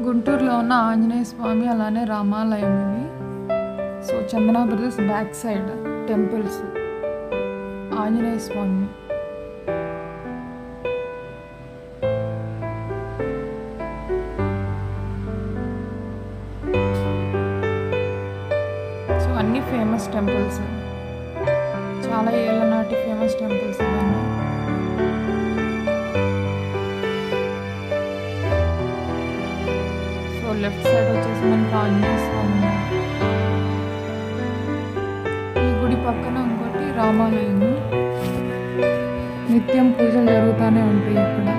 గుంటూరులో ఉన్న ఆంజనేయ స్వామి అలానే రామాలయం ఇవి so Chandana brothers back side temples Anjaneya Swami so అన్ని ఫేమస్ టెంపుల్స్ చాలా ఏళ్ళ నాటి ఫేమస్ టెంపుల్స్ ఇవన్నీ సో లెఫ్ట్ సైడ్ వచ్చేసి మనకి ఆంజనేయ స్వామి ఉన్నారు. ఈ గుడి పక్కన ఇంకోటి రామాలయం నిత్యం పూజలు జరుగుతూనే ఉంటాయి ఇక్కడ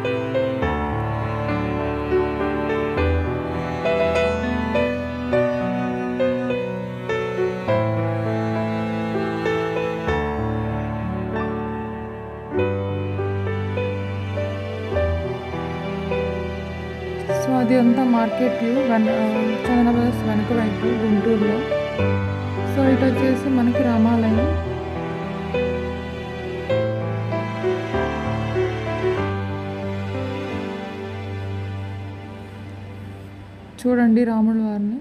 సో అది అంతా మార్కెట్ వ్యూ వెన చందన బ్రదర్స్ వెనక వైపు గుంటూరులో సో ఇటు వచ్చేసి మనకి రామాలయం చూడండి రాముల వారిని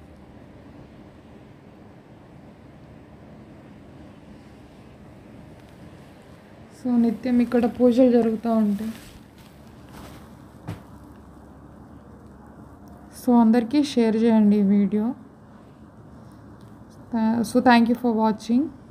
సో నిత్యం ఇక్కడ పూజలు జరుగుతూ ఉంటాయి సో అందరికీ షేర్ చేయండి ఈ video so thank you for watching